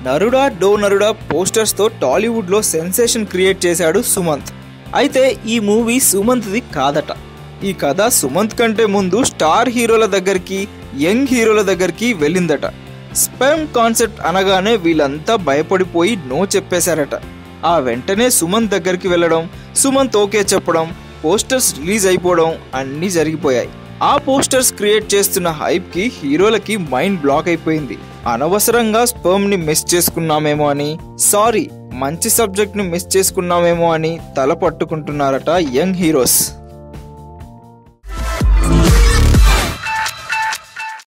నరుడా డో నరుడా పోస్టర్స్తో టాలీవుడ్లో సెన్సేషన్ క్రియేట్ చేశాడు సుమంత్ అయితే ఈ మూవీ సుమంత్ది కాదట ఈ కథ సుమంత్ కంటే ముందు స్టార్ హీరోల దగ్గరికి యంగ్ హీరోల దగ్గరికి వెళ్ళిందట స్పెమ్ కాన్సెప్ట్ అనగానే వీళ్ళంతా భయపడిపోయి నో చెప్పేశారట ఆ వెంటనే సుమంత్ దగ్గరికి వెళ్ళడం సుమంత్ ఓకే చెప్పడం పోస్టర్స్ రిలీజ్ అయిపోవడం అన్నీ జరిగిపోయాయి ఆ పోస్టర్స్ క్రియేట్ చేస్తున్న హైప్ కి హీరోలకి మైండ్ బ్లాక్ అయిపోయింది అనవసరంగా స్పర్మ్ ని మిస్ చేసుకున్నామేమో అని సారీ మంచి సబ్జెక్ట్ ను మిస్ చేసుకున్నామేమో అని తల పట్టుకుంటున్నారట యంగ్ హీరోస్